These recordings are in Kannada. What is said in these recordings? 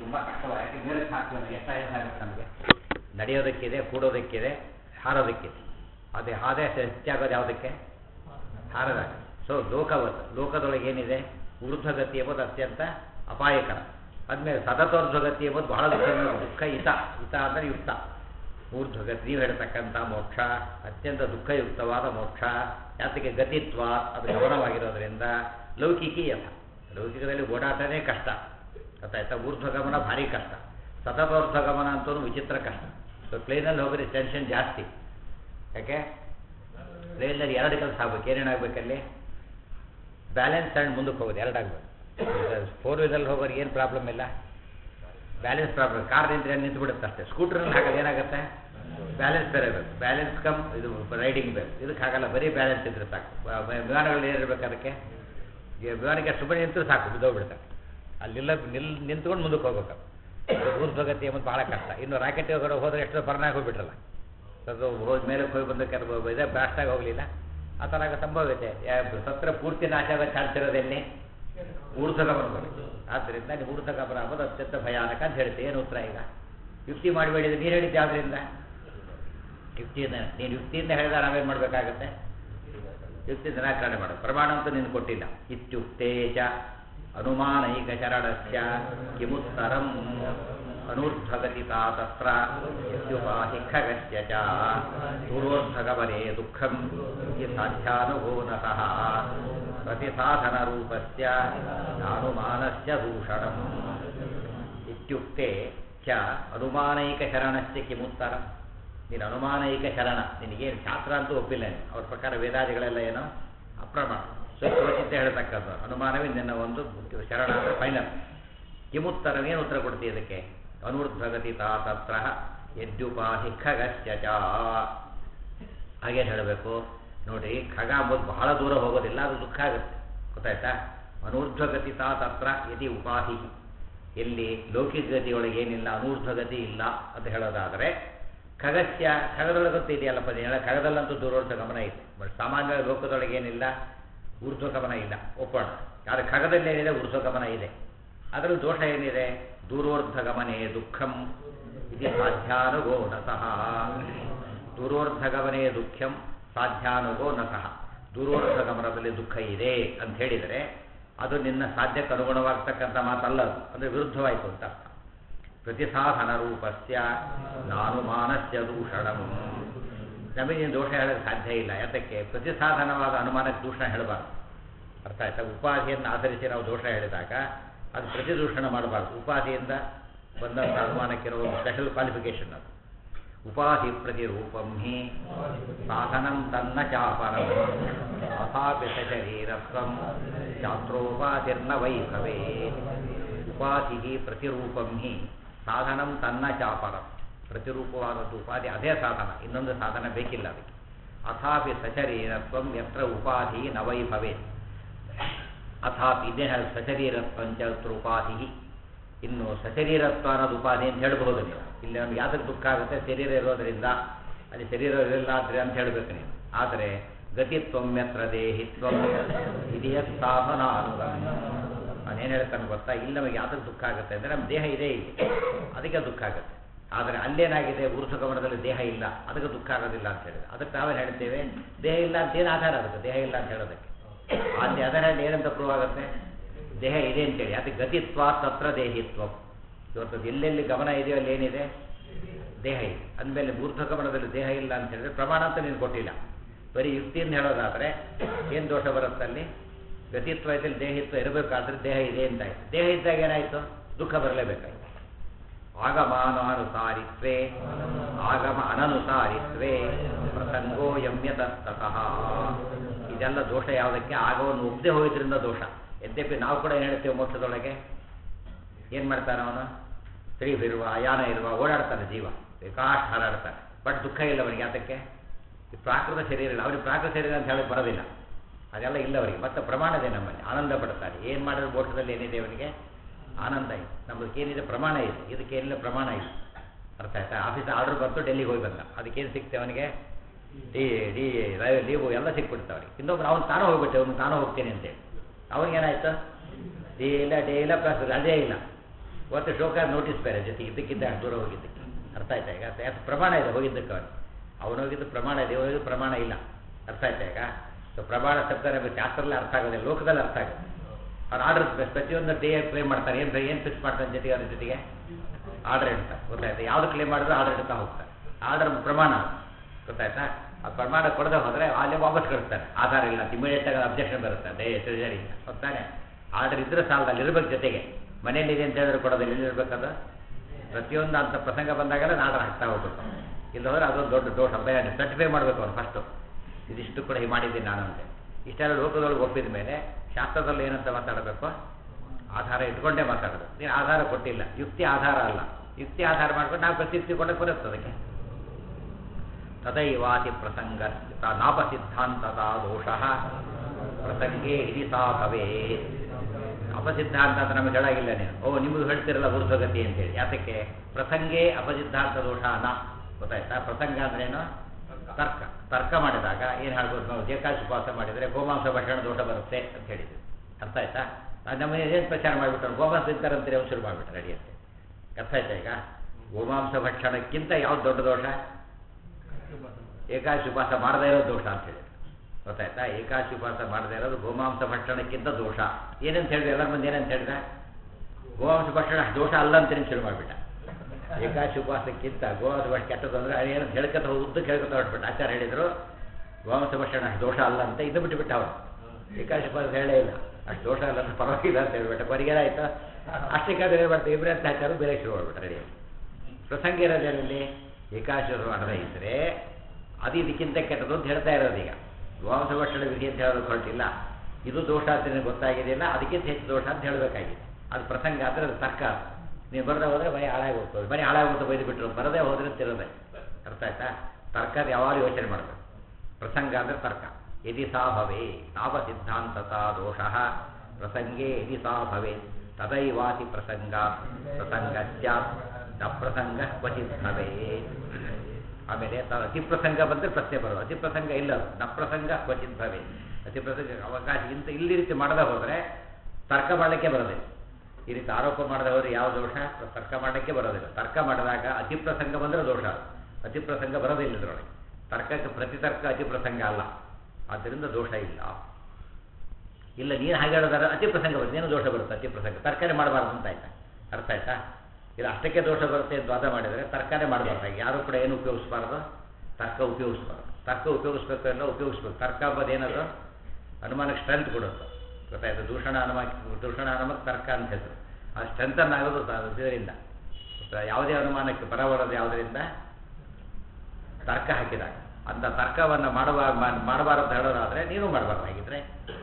ತುಂಬ ಕಷ್ಟವಾಗಿ ಯಾಕೆ ಮೇಲಕ್ಕೆ ಹಾಕ್ಬೇಕು ಎಷ್ಟು ಆಯಾಸ ಆಗುತ್ತೆ ನಮಗೆ ನಡೆಯೋದಕ್ಕಿದೆ ಕೂಡೋದಕ್ಕಿದೆ ಹಾರೋದಕ್ಕಿದೆ ಅದೇ ಆದೇಶ ಹೆಚ್ಚಾಗೋದು ಯಾವುದಕ್ಕೆ ಹಾರದಾಗ ಸೊ ಲೋಕವತ್ ಲೋಕದೊಳಗೆ ಏನಿದೆ ಊರ್ಧ್ವಗತಿ ಎಂಬುದು ಅತ್ಯಂತ ಅಪಾಯಕರ ಆದ್ಮೇಲೆ ಸತತೋರ್ಧ್ವಗತಿ ಎಂಬುದು ಬಹಳ ದುಃಖ ದುಃಖ ಹಿತ ಹಿತ ಅಂದರೆ ಯುಕ್ತ ಊರ್ಧ್ವಗತಿ ನೀವು ಹೇಳ್ತಕ್ಕಂಥ ಮೋಕ್ಷ ಅತ್ಯಂತ ದುಃಖಯುಕ್ತವಾದ ಮೋಕ್ಷ ಯಾತಕ್ಕೆ ಗತಿತ್ವ ಅದು ಗಮನವಾಗಿರೋದ್ರಿಂದ ಲೌಕಿಕೀಯತ ಲೌಕಿಕದಲ್ಲಿ ಓಡಾಟನೇ ಕಷ್ಟ ಗೊತ್ತಾಯ್ತಾ ಊರ್ಧ್ವಗಮನ ಭಾರಿ ಕಷ್ಟ ಸತತೋರ್ಧ್ವಗಮನ ಅಂತೂ ವಿಚಿತ್ರ ಕಷ್ಟ ಸೊ ಪ್ಲೇನಲ್ಲಿ ಹೋಗಿದ್ರೆ ಟೆನ್ಷನ್ ಜಾಸ್ತಿ ಯಾಕೆ ಪ್ಲೇನಲ್ಲಿ ಎರಡು ಕೆಲಸ ಆಗ್ಬೇಕು ಏನೇನಾಗಬೇಕಲ್ಲಿ ಬ್ಯಾಲೆನ್ಸ್ ಆ್ಯಂಡ್ ಮುಂದಕ್ಕೆ ಹೋಗೋದು ಎರಡಾಗಬೇಕು ಫೋರ್ ವೀಲಲ್ಲಿ ಹೋಗೋರಿಗೆ ಏನು ಪ್ರಾಬ್ಲಮ್ ಇಲ್ಲ ಬ್ಯಾಲೆನ್ಸ್ ಪ್ರಾಬ್ಲಮ್ ಕಾರ್ ನಿಂತ್ರೆ ನಿಂತು ಬಿಡುತ್ತೆ ಅಷ್ಟೇ ಸ್ಕೂಟ್ರಲ್ಲಿ ಹಾಕೋದು ಏನಾಗುತ್ತೆ ಬ್ಯಾಲೆನ್ಸ್ ಬೇರೆ ಬೇಕು ಬ್ಯಾಲೆನ್ಸ್ ಕಮ್ ಇದು ರೈಡಿಂಗ್ ಬೇಕು ಇದಕ್ಕೆ ಹಾಗಲ್ಲ ಬರೀ ಬ್ಯಾಲೆನ್ಸ್ ಇದ್ರೆ ಸಾಕು ವ- ವ- ವಿಮಾನಗಳಲ್ಲಿ ಏನಿರ್ಬೇಕು ಅದಕ್ಕೆ ಈ ವಿಮಾನಕ್ಕೆ ಸುಮ್ಮನೆ ನಿಂತರೂ ಸಾಕು ಬಿದ್ದೋಗ್ಬಿಡ್ತಾರೆ ಅಲ್ಲಿಲ್ಲ ನಿಲ್ ನಿಂತ್ಕೊಂಡು ಮುಂದಕ್ಕೆ ಹೋಗ್ಬೇಕು ಊರ್ಧ್ವಗತಿ ಎಂಬುದು ಬಹಳ ಕಷ್ಟ ಇನ್ನು ರಾಕೆಟ್ ಹೊರ ಹೋದ್ರೆ ಎಷ್ಟೋ ಪರ್ನಾಗ ಹೋಗ್ಬಿಟ್ರಲ್ಲ ಅದು ಹೋದ ಮೇಲೆ ಹೋಗಿ ಬಂದಕ್ಕೆ ಅದು ಇದೆ ಬ್ಲಾಸ್ಟಾಗಿ ಹೋಗಲಿಲ್ಲ ಆ ಥರ ಆಗೋ ಸಂಭವತೆ ಯಾ- ಸತ್ರ ಪೂರ್ತಿ ನಾಶ ಆಗೋ ಚಾನ್ಸ್ ಇರೋದೆಲ್ಲಿ ಊರ್ಧ್ವಗಮನದಲ್ಲಿ ಆದ್ದರಿಂದ ನೀವು ಊರ್ಧ್ವಗಮನ ಅನ್ನೋದು ಅತ್ಯಂತ ಭಯಾನಕ ಅಂತ ಹೇಳ್ತೀವಿ ಏನು ಉತ್ತರ ಈಗ ಯುಕ್ತಿ ಮಾಡಬೇಡಿದ್ರೆ ನೀನು ಹೇಳಿದ್ದು ಯಾವುದರಿಂದ ಯುಕ್ತಿಯಿಂದ ನೀನು ಯುಕ್ತಿಯಿಂದ ಹೇಳಿದ್ರೆ ನಾವೇನು ಮಾಡಬೇಕಾಗತ್ತೆ ಯುಕ್ತಿ ನಿರಾಕರಣೆ ಮಾಡು ಪ್ರಮಾಣ ಅಂತ ನೀನು ಕೊಟ್ಟಿಲ್ಲ ಇತ್ಯುಕ್ತೇ ಚ ಅನುಮಾನೈಕ ಶರಣಸ್ಯ ಕಿಮುತ್ತರಂ ಅನೂರ್ಧ್ವಗತಿತಾ ತತ್ರ ಇತ್ಯುಪಾಹಿ ಖಗಸ್ಯ ಚ ಪೂರ್ವೋರ್ಧ್ವಗಮನೆ ದುಃಖಂ ಇತಿ ಸಾಧ್ಯಾನುಭೂನತಃ ಪ್ರತಿಸಾಧನರೂಪಸ್ಯ ಅನುಮಾನಸ್ಯ ದೂಷಣಂ ಇತ್ಯುಕ್ತೆ ಚ ಅನುಮಾನೈಕ ಶರಣಸ್ಯ ಕಿಮುತ್ತರಂ ನೀನು ಅನುಮಾನೈಕ ಶರಣ ನಿನಗೇನು ಶಾಸ್ತ್ರ ಅಂತೂ ಒಪ್ಪಿಲ್ಲ ನೀನು ಅವ್ರ ಪ್ರಕಾರ ವೇದಾದಿಗಳೆಲ್ಲ ಏನು ಅಪ್ರಮಾಣ ಸ್ವಚ್ಛತೆ ಹೇಳ್ತಕ್ಕದ್ದು ಅನುಮಾನವೇ ನಿನ್ನ ಒಂದು ಶರಣ ಅಂದರೆ ಫೈನಲ್ ಕಿಮುತ್ತರ ಏನು ಉತ್ತರ ಕೊಡ್ತೀವಿ ಇದಕ್ಕೆ ಅನೂರ್ಧ್ವಗತಿ ತಾತತ್ರ ಯದ್ಯುಪಾಹಿ ಖಗಸ್ಯ ಚ ಹಾಗೇನು ಹೇಳಬೇಕು ನೋಡಿ ಖಗ ಅಂಬುದು ಬಹಳ ದೂರ ಹೋಗೋದಿಲ್ಲ ಅದು ದುಃಖ ಆಗುತ್ತೆ ಗೊತ್ತಾಯ್ತಾ ಅನೂರ್ಧ್ವಗತಿ ತಾತತ್ರ ಯದಿ ಉಪಾಹಿ ಎಲ್ಲಿ ಲೌಕಿಕ ಗತಿಯೊಳಗೆ ಏನಿಲ್ಲ ಅನೂರ್ಧ್ವಗತಿ ಇಲ್ಲ ಅಂತ ಹೇಳೋದಾದರೆ ಖಗಸ್ಯ ಖಗದೊಳಗಂತೂ ಇದೆಯಲ್ಲ ಪದ ಹೇಳ ಖಗದಲ್ಲಂತೂ ದೂರೋರ್ಧ ಗಮನ ಇದೆ ಬಟ್ ಸಾಮಾನ್ಯ ಲೋಕದೊಳಗೆ ಏನಿಲ್ಲ ಊರ್ಧ್ವ ಗಮನ ಇಲ್ಲ ಒಪ್ಪೋಣ ಆದರೆ ಖಗದಲ್ಲಿ ಏನಿದೆ ಊರ್ಧ್ವ ಗಮನ ಇದೆ ಅದರಲ್ಲಿ ದೋಷ ಏನಿದೆ ದೂರೋರ್ಧ ಗಮನೆ ದುಃಖಂ ಇದು ಸಾಧ್ಯಾನುಗೋ ನತಃ ದೂರೋರ್ಧ ಗಮನೆ ದುಃಖಂ ಸಾಧ್ಯಾನುಗೋ ನತಃ ದೂರೋರ್ಧ ಗಮನದಲ್ಲಿ ದುಃಖ ಇದೆ ಅಂತ ಹೇಳಿದರೆ ಅದು ನಿನ್ನ ಸಾಧ್ಯಕ್ಕೆ ಅನುಗುಣವಾಗ್ತಕ್ಕಂಥ ಮಾತಲ್ಲ ಅದು ಅಂದರೆ ವಿರುದ್ಧವಾಯಿತು ಅಂತ ಅರ್ಥ ಪ್ರತಿಸಾಧನ ರೂಪಸ್ಯ ನಾನುಮಾನಸ್ಯ ದೂಷಣಂ ನಮಗೆ ನೀನು ದೋಷ ಹೇಳೋಕ್ಕೆ ಸಾಧ್ಯ ಇಲ್ಲ ಯಾತಕ್ಕೆ ಪ್ರತಿಸಾಧನವಾದ ಅನುಮಾನಕ್ಕೆ ದೂಷಣ ಹೇಳಬಾರ್ದು ಅರ್ಥ ಆಯ್ತಾ ಉಪಾಧಿಯನ್ನು ಆಧರಿಸಿ ನಾವು ದೋಷ ಹೇಳಿದಾಗ ಅದು ಪ್ರತಿದೂಷಣ ಮಾಡಬಾರ್ದು ಉಪಾಧಿಯಿಂದ ಬಂದಂಥ ಅನುಮಾನಕ್ಕಿರೋ ಒಂದು ಸ್ಪೆಷಲ್ ಕ್ವಾಲಿಫಿಕೇಶನ್ ಅದು ಉಪಾಧಿ ಪ್ರತಿರೂಪಂ ಹಿ ಸಾಧನಂ ತನ್ನ ಚಾಪರಂ ಅಸಾಪಿ ಶರೀರತ್ವಂ ಶಾಸ್ತ್ರೋಪಾಧಿರ್ನ ವೈ ಭವೇತ್ ಉಪಾಧಿ ಪ್ರತಿರೂಪಂ ಹಿ ಸಾಧನಂ ತನ್ನ ಚಾಪರಂ ಪ್ರತಿರೂಪವಾದದ್ದು ಉಪಾಧಿ ಅದೇ ಸಾಧನ ಇನ್ನೊಂದು ಸಾಧನ ಬೇಕಿಲ್ಲ ಅದಕ್ಕೆ ಅಥಾಪಿ ಸಶರೀರತ್ವಂ ಯತ್ರ ಉಪಾಧಿ ನವೈ ಭವೇತ್ ಅಥಾಪಿ ಇದೇ ಹೇಳಿ ಸಶರೀರತ್ವಂಚ ಅತ್ರ ಉಪಾಧಿ ಇನ್ನು ಸಶರೀರತ್ವ ಅನ್ನೋದು ಉಪಾಧಿ ಅಂತ ಹೇಳ್ಬೋದು ನೀವು ಇಲ್ಲಿ ನಮ್ಗೆ ಯಾವ್ದಕ್ಕೆ ದುಃಖ ಆಗುತ್ತೆ ಶರೀರ ಇರೋದರಿಂದ ಅಲ್ಲಿ ಶರೀರ ಇರಲಿಲ್ಲ ಆದ್ರೆ ಅಂತ ಹೇಳಬೇಕು ನೀವು ಆದರೆ ಗತಿತ್ವಂ ಯತ್ರ ದೇಹಿತ್ವಂ ಇದೆಯ ಸ್ಥಾಪನಾನುಗಮ್ ನಾನೇನು ಹೇಳ್ತಾನೆ ಗೊತ್ತಾ ಇಲ್ಲಿ ನಮಗೆ ಯಾವ್ದಕ್ಕೆ ದುಃಖ ಆಗುತ್ತೆ ಅಂದರೆ ನಮ್ಮ ದೇಹ ಇದೆ ಇಲ್ಲಿ ಅದಕ್ಕೆ ದುಃಖ ಆಗುತ್ತೆ ಆದರೆ ಅಲ್ಲೇನಾಗಿದೆ ಊರ್ಧ್ವಗಮನದಲ್ಲಿ ದೇಹ ಇಲ್ಲ ಅದಕ್ಕೆ ದುಃಖ ಆಗೋದಿಲ್ಲ ಅಂತ ಹೇಳಿದ್ರೆ ಅದಕ್ಕೆ ನಾವೇನು ಹೇಳ್ತೇವೆ ದೇಹ ಇಲ್ಲ ಅಂತ ಏನು ಆಧಾರ ಅದಕ್ಕೆ ದೇಹ ಇಲ್ಲ ಅಂತ ಹೇಳೋದಕ್ಕೆ ಅಲ್ಲಿ ಅದರ ಏನಂತ ಪ್ರೂವ್ ಆಗುತ್ತೆ ದೇಹ ಇದೆ ಅಂತೇಳಿ ಅದಕ್ಕೆ ಗತಿತ್ವ ತತ್ರ ದೇಹಿತ್ವ ಇವತ್ತು ಎಲ್ಲೆಲ್ಲಿ ಗಮನ ಇದೆಯೋ ಅಲ್ಲಿ ಏನಿದೆ ದೇಹ ಇದೆ ಅಂದಮೇಲೆ ಊರ್ಧ್ವಗಮನದಲ್ಲಿ ದೇಹ ಇಲ್ಲ ಅಂತ ಹೇಳಿದ್ರೆ ಪ್ರಮಾಣ ಅಂತ ನೀನು ಕೊಟ್ಟಿಲ್ಲ ಬರೀ ಯುಕ್ತಿಯಿಂದ ಹೇಳೋದಾದರೆ ಏನು ದೋಷ ಬರುತ್ತೆ ಅಲ್ಲಿ ಗತಿತ್ವ ಇದ್ದಲ್ಲಿ ದೇಹಿತ್ವ ಇರಬೇಕಾದ್ರೆ ದೇಹ ಇದೆ ಅಂತಾಯ್ತು ದೇಹ ಇದ್ದಾಗ ಏನಾಯಿತು ದುಃಖ ಬರಲೇಬೇಕಾಯ್ತು ಆಗಮಾನಾನುಸಾರಿತ್ವೇ ಆಗಮ ಅನನುಸಾರಿತ್ವೇ ಪ್ರಸಂಗೋ ಯಮ್ಯತಸ್ತಃ ಇದೆಲ್ಲ ದೋಷ ಯಾವುದಕ್ಕೆ ಆಗವನ್ನು ಒಪ್ಪದೆ ಹೋಗಿದ್ರಿಂದ ದೋಷ ಯದ್ಯಪಿ ನಾವು ಕೂಡ ಏನು ಹೇಳ್ತೇವೆ ಮೋಕ್ಷದೊಳಗೆ ಏನು ಮಾಡ್ತಾನೆ ಅವನು ಸ್ತ್ರೀ ಇರುವ ಯಾನ ಇರುವ ಓಡಾಡ್ತಾನೆ ಜೀವ ಬೇಕಾಷ್ಟು ಹಾರಾಡ್ತಾನೆ ಬಟ್ ದುಃಖ ಇಲ್ಲ ಅವನಿಗೆ ಯಾತಕ್ಕೆ ಈ ಪ್ರಾಕೃತ ಶರೀರ ಇಲ್ಲ ಅವನಿಗೆ ಪ್ರಾಕೃತ ಶರೀರ ಅಂತ ಹೇಳಕ್ಕೆ ಬರೋದಿಲ್ಲ ಅದೆಲ್ಲ ಇಲ್ಲ ಅವರಿಗೆ ಮತ್ತೆ ಪ್ರಮಾಣ ಇದೆ ನಮ್ಮಲ್ಲಿ ಆನಂದ ಪಡ್ತಾರೆ ಏನು ಮಾಡಿದ್ರೆ ಮೋಕ್ಷದಲ್ಲಿ ಏನಿದೆ ಅವನಿಗೆ ಆನಂದ ಇದೆ ನಮ್ಮದಕ್ಕೆ ಏನಿದೆ ಪ್ರಮಾಣ ಇದೆ ಇದಕ್ಕೆ ಏನಿಲ್ಲ ಪ್ರಮಾಣ ಇದೆ ಅರ್ಥ ಆಯ್ತಾ ಆಫೀಸ್ ಆರ್ಡರ್ ಬಂತು ಡೆಲ್ಲಿಗೆ ಹೋಗಿ ಬಂದ ಅದಕ್ಕೇನು ಸಿಕ್ತೆ ಅವನಿಗೆ ಡಿ ಡಿ ಲೀವು ಎಲ್ಲ ಸಿಕ್ಬಿಡ್ತಾವೆ ಅವ್ರಿಗೆ ಇನ್ನೊಬ್ರು ಅವ್ನು ತಾನು ಹೋಗ್ಬಿಟ್ಟೆ ಅವ್ನು ತಾನು ಹೋಗ್ತೀನಿ ಅಂತೇಳಿ ಅವನಿಗೇನಾಯ್ತು ಡೇ ಇಲ್ಲ ಡೇ ಇಲ್ಲ ಪ್ಲಸ್ ರಜೆ ಇಲ್ಲ ಇವತ್ತು ಶೋಕ ನೋಟಿಸ್ ಬೇರೆ ಜೊತೆಗೆ ಇದ್ದಕ್ಕಿದ್ದ ಅಷ್ಟು ದೂರ ಹೋಗಿದ್ದಕ್ಕೆ ಅರ್ಥ ಆಯ್ತಾ ಈಗ ಯಾಕೆ ಪ್ರಮಾಣ ಇದೆ ಹೋಗಿದ್ದಕ್ಕೆ ಅವನು ಅವನು ಹೋಗಿದ್ದು ಪ್ರಮಾಣ ಇದೆ ಹೋಗಿದ್ದು ಪ್ರಮಾಣ ಇಲ್ಲ ಅರ್ಥ ಆಯ್ತಾ ಈಗ ಸೊ ಪ್ರಮಾಣ ಶಬ್ದ ನಮಗೆ ಶಾಸ್ತ್ರದಲ್ಲಿ ಅರ್ಥ ಆಗೋದಿಲ್ಲ ಲೋಕದಲ್ಲಿ ಅರ್ಥ ಆಗುತ್ತೆ ಅವ್ರು ಆರ್ಡರ್ ಪ್ರತಿಯೊಂದು ಡೇ ಕ್ಲೇಮ್ ಮಾಡ್ತಾರೆ ಏನು ಏನು ಫಿಕ್ಸ್ ಮಾಡ್ತಾರೆ ಜೊತೆಗೆ ಅದ್ರ ಜೊತೆಗೆ ಆರ್ಡರ್ ಇಡ್ತಾರೆ ಗೊತ್ತಾಯ್ತಾ ಯಾವುದು ಕ್ಲೇಮ್ ಮಾಡಿದ್ರು ಆರ್ಡರ್ ಇಡ್ತಾ ಹೋಗ್ತಾರೆ ಆರ್ಡರ್ ಪ್ರಮಾಣ ಗೊತ್ತಾಯ್ತಾ ಆ ಪ್ರಮಾಣ ಕೊಡದೆ ಹೋದರೆ ಅಲ್ಲೇ ವಾಪಸ್ ಕಳಿಸ್ತಾರೆ ಆಧಾರ ಇಲ್ಲ ಇಮಿಡಿಯೇಟ್ ಆಗಿ ಅಬ್ಜೆಕ್ಷನ್ ಬರುತ್ತೆ ಡೇ ಟ್ರೆಜರಿ ಗೊತ್ತಾನೆ ಆರ್ಡರ್ ಇದ್ರೆ ಸಾಲದ ಅಲ್ಲಿ ಇರ್ಬೇಕು ಜೊತೆಗೆ ಮನೇಲಿ ಇದೆ ಅಂತ ಹೇಳಿದ್ರೆ ಕೊಡೋದಿಲ್ಲ ಎಲ್ಲಿ ಇರ್ಬೇಕದು ಪ್ರತಿಯೊಂದು ಅಂತ ಪ್ರಸಂಗ ಬಂದಾಗೆಲ್ಲ ಆರ್ಡರ್ ಹಾಕ್ತಾ ಹೋಗ್ಬೇಕು ಇಲ್ಲ ಹೋದ್ರೆ ಅದೊಂದು ದೊಡ್ಡ ದೋಷ ಭಯ ಸರ್ಟಿಫೈ ಮಾಡಬೇಕು ಅವ್ನು ಫಸ್ಟು ಇದಿಷ್ಟು ಕೂಡ ಹೀಗೆ ಮಾಡಿದ್ದೀನಿ ನಾನು ಅಂತೆ ಇಷ್ಟೆಲ್ಲ ಲೋಕದೊಳಗೆ ಒಪ್ಪಿದ ಮೇಲೆ ಶಾಸ್ತ್ರದಲ್ಲಿ ಏನಂತ ಮಾತಾಡಬೇಕು ಆಧಾರ ಇಟ್ಕೊಂಡೇ ಮಾತಾಡೋದು ನೀನು ಆಧಾರ ಕೊಟ್ಟಿಲ್ಲ ಯುಕ್ತಿ ಆಧಾರ ಅಲ್ಲ ಯುಕ್ತಿ ಆಧಾರ ಮಾಡ್ಕೊಂಡು ನಾವು ಪ್ರತಿಯುಕ್ತಿ ಕೊಡಕ್ಕೆ ಬರುತ್ತೆ ಅದಕ್ಕೆ ತದೈವಾತಿ ಪ್ರಸಂಗ ನಾಪಸಿದ್ಧಾಂತದ ದೋಷ ಪ್ರಸಂಗೇ ಹಿಡಿ ಸಾ ಭವೇತ್ ಅಪಸಿದ್ಧಾಂತ ಅಂತ ನಮಗೆ ಹೇಳಾಗಿಲ್ಲ ನೀವು ಓ ನಿಮಗೆ ಹೇಳ್ತಿರಲ್ಲ ಊರ್ಧ್ವಗತಿ ಅಂತೇಳಿ ಯಾತಕ್ಕೆ ಪ್ರಸಂಗೇ ಅಪಸಿದ್ಧಾಂತ ದೋಷ ಅನ ಗೊತ್ತಾಯ್ತಾ ಪ್ರಸಂಗ ಅಂದ್ರೇನು ತರ್ಕ ತರ್ಕ ಮಾಡಿದಾಗ ಏನು ಹೇಳ್ಬೋದು ನಾವು ಜೇಕಾಶಿ ಉಪವಾಸ ಮಾಡಿದರೆ ಗೋಮಾಂಸ ಭಕ್ಷಣ ದೋಷ ಬರುತ್ತೆ ಅಂತ ಹೇಳಿದ್ವಿ ಅರ್ಥ ಆಯ್ತಾ ಅದು ನಮಗೆ ಏನು ಪ್ರಚಾರ ಮಾಡಿಬಿಟ್ಟು ಗೋಮಾಂಸ ತಿಂತಾರಂತೀರಿ ಅವ್ರು ಶುರು ಮಾಡಿಬಿಟ್ರೆ ರೆಡಿ ಅಂತ ಅರ್ಥ ಆಯ್ತಾ ಈಗ ಗೋಮಾಂಸ ಭಕ್ಷಣಕ್ಕಿಂತ ಯಾವ್ದು ದೊಡ್ಡ ದೋಷ ಏಕಾಶಿ ಉಪವಾಸ ಮಾಡದೇ ಇರೋದು ದೋಷ ಅಂತ ಹೇಳಿ ಗೊತ್ತಾಯ್ತಾ ಏಕಾಶಿ ಉಪವಾಸ ಮಾಡದೇ ಇರೋದು ಗೋಮಾಂಸ ಭಕ್ಷಣಕ್ಕಿಂತ ದೋಷ ಏನಂತ ಹೇಳಿದ್ರೆ ಎಲ್ಲರ ಮುಂದೆ ಏನಂತ ಹೇಳಿದ ಗೋಮಾಂಸ ಭಕ್ಷಣ ದೋಷ ಅಲ್ಲ ಅಂತ ಶುರು ಮಾಡಿಬಿಟ್ಟ ಏಕಾಶಿ ಉಪವಾಸಕ್ಕಿಂತ ಗೋಮಾಂಸ ಭಕ್ಷಣ ಕೆಟ್ಟದ್ದು ಅಂದರೆ ಏನಂತ ಹೇಳ್ಕೊತ ಉದ್ದಕ್ಕೆ ಹೇಳ್ಕೊತ ಹೊರಟ್ಬಿಟ್ಟು ಆಚಾರ ಹೇಳಿದ್ರು ಗೋಮಾಂಸ ಭಕ್ಷಣ ಅಷ್ಟು ದೋಷ ಅಲ್ಲ ಅಂತ ಇದು ಬಿಟ್ಟುಬಿಟ್ಟ ಅವನು ಏಕಾಶಿ ಉಪವಾಸ ಹೇಳೇ ಇಲ್ಲ ಅಷ್ಟು ದೋಷ ಅಲ್ಲ ಅಂತ ಪರವಾಗಿಲ್ಲ ಅಂತ ಹೇಳ್ಬಿಟ್ಟ ಪರಿಹಾರ ಆಯ್ತು ಅಷ್ಟಕ್ಕಾದ್ರೆ ಏನು ಮಾಡ್ತಾರೆ ಇಬ್ಬರೇ ಅಂತ ಹಾಚಾರು ಬೇರೆ ಶುರು ಮಾಡ್ಬಿಟ್ಟ ರೆಡಿ ಪ್ರಸಂಗ ಇರೋದೇನಲ್ಲಿ ಏಕಾಶಿ ಮಾಡದೇ ಇದ್ದರೆ ಅದು ಇದಕ್ಕಿಂತ ಕೆಟ್ಟದ್ದು ಅಂತ ಹೇಳ್ತಾ ಇರೋದು ಈಗ ಗೋಮಾಂಸ ಭಕ್ಷಣ ವಿಧಿ ಅಂತ ಹೇಳೋದಕ್ಕೆ ಹೊರಟಿಲ್ಲ ಇದು ದೋಷ ಅಂತ ನಿನಗೆ ಗೊತ್ತಾಗಿದೆಯಲ್ಲ ಅದಕ್ಕಿಂತ ಹೆಚ್ಚು ದೋಷ ಅಂತ ಹೇಳಬೇಕಾಗಿದೆ ಅದು ಪ್ರಸಂಗ ಆದರೆ ಅದು ತರ್ಕ ನೀವು ಬರದೇ ಹೋದರೆ ಬರೀ ಹಾಳಾಗಿ ಹೋಗ್ತದೆ ಬರೀ ಹಾಳಾಗಿ ಹೋಗ್ತಾ ಬೈದು ಬಿಟ್ಟರು ಬರದೇ ಹೋದ್ರೆ ತಿರೋದೆ ಅರ್ಥ ಆಯ್ತಾ ತರ್ಕದ ಯಾವಾಗ ಯೋಚನೆ ಮಾಡಬೇಕು ಪ್ರಸಂಗ ಅಂದರೆ ತರ್ಕ ಯದಿ ಸಾ ಭವೇ ತಾವ ಸಿದ್ಧಾಂತತ ದೋಷ ಪ್ರಸಂಗೇ ಯದಿ ಸಾ ಭವೇ ತದೈವಾತಿ ಪ್ರಸಂಗ ಪ್ರಸಂಗ ಸ್ಯಾತ್ ನ ಪ್ರಸಂಗ ಕ್ವಚಿತ್ ಭವೇ ಆಮೇಲೆ ತ ಅತಿಪ್ರಸಂಗ ಬಂದರೆ ಪ್ರಶ್ನೆ ಬರೋದು ಅತಿಪ್ರಸಂಗ ಇಲ್ಲ ನ ಪ್ರಸಂಗ ಕ್ವಚಿತ್ ಭವೇ ಅತಿಪ್ರಸಂಗ ಅವಕಾಶ ಇಂಥ ಇಲ್ಲಿ ರೀತಿ ಮಾಡದೆ ಹೋದರೆ ತರ್ಕ ಮಾಡಲಿಕ್ಕೆ ಬರೋದಿಲ್ಲ ಈ ರೀತಿ ಆರೋಪ ಮಾಡದೆ ಹೋದರೆ ಯಾವ ದೋಷ ತರ್ಕ ಮಾಡಲಿಕ್ಕೆ ಬರೋದಿಲ್ಲ ತರ್ಕ ಮಾಡಿದಾಗ ಅತಿಪ್ರಸಂಗ ಬಂದರೆ ದೋಷ ಅತಿಪ್ರಸಂಗ ಬರೋದಿಲ್ಲ ಇದರೊಳಗೆ ತರ್ಕಕ್ಕೆ ಪ್ರತಿತರ್ಕ ಅತಿಪ್ರಸಂಗ ಅಲ್ಲ ಆದ್ದರಿಂದ ದೋಷ ಇಲ್ಲ ಇಲ್ಲ ನೀನು ಹಾಗೆ ಹೇಳೋದಾದ್ರೆ ಅತಿಪ್ರಸಂಗ ಬರುತ್ತೆ ಏನು ದೋಷ ಬರುತ್ತೆ ಅತಿಪ್ರಸಂಗ ತರ್ಕನೆ ಮಾಡಬಾರ್ದು ಅಂತ ಆಯ್ತಾ ಅರ್ಥ ಆಯ್ತಾ ಇಲ್ಲ ಅಷ್ಟಕ್ಕೆ ದೋಷ ಬರುತ್ತೆ ಅಂತ ವಾದ ಮಾಡಿದರೆ ತರ್ಕನೇ ಮಾಡಬಾರ್ದು ಯಾರು ಕೂಡ ಏನು ಉಪಯೋಗಿಸಬಾರ್ದು ತರ್ಕ ಉಪಯೋಗಿಸ್ಬಾರ್ದು ತರ್ಕ ಉಪಯೋಗಿಸ್ಬೇಕು ಎಲ್ಲ ಉಪಯೋಗಿಸ್ಬೇಕು ತರ್ಕ ಅಂಬೋದು ಏನದು ಅನುಮಾನಕ್ಕೆ ಸ್ಟ್ರೆಂತ್ ಕೊಡುತ್ತೆ ಗೊತ್ತಾಯ್ತು ದೂಷಣ ಅನುಮ ದೂಷಣ ಅನುಮಕ್ಕೆ ತರ್ಕ ಅಂತ ಹೆಸರು ಆ ಸ್ಟ್ರೆಂತನ್ನು ಆಗೋದು ಇದರಿಂದ ಯಾವುದೇ ಅನುಮಾನಕ್ಕೆ ಬರ ಬರೋದು ಯಾವುದರಿಂದ ತರ್ಕ ಹಾಕಿದಾಗ ಅಂತ ತರ್ಕವನ್ನು ಮಾಡಬಾರ ಮಾಡಬಾರದು ಹೇಳೋದಾದರೆ ನೀನು ಮಾಡಬಾರ್ದಾಗಿದ್ರೆ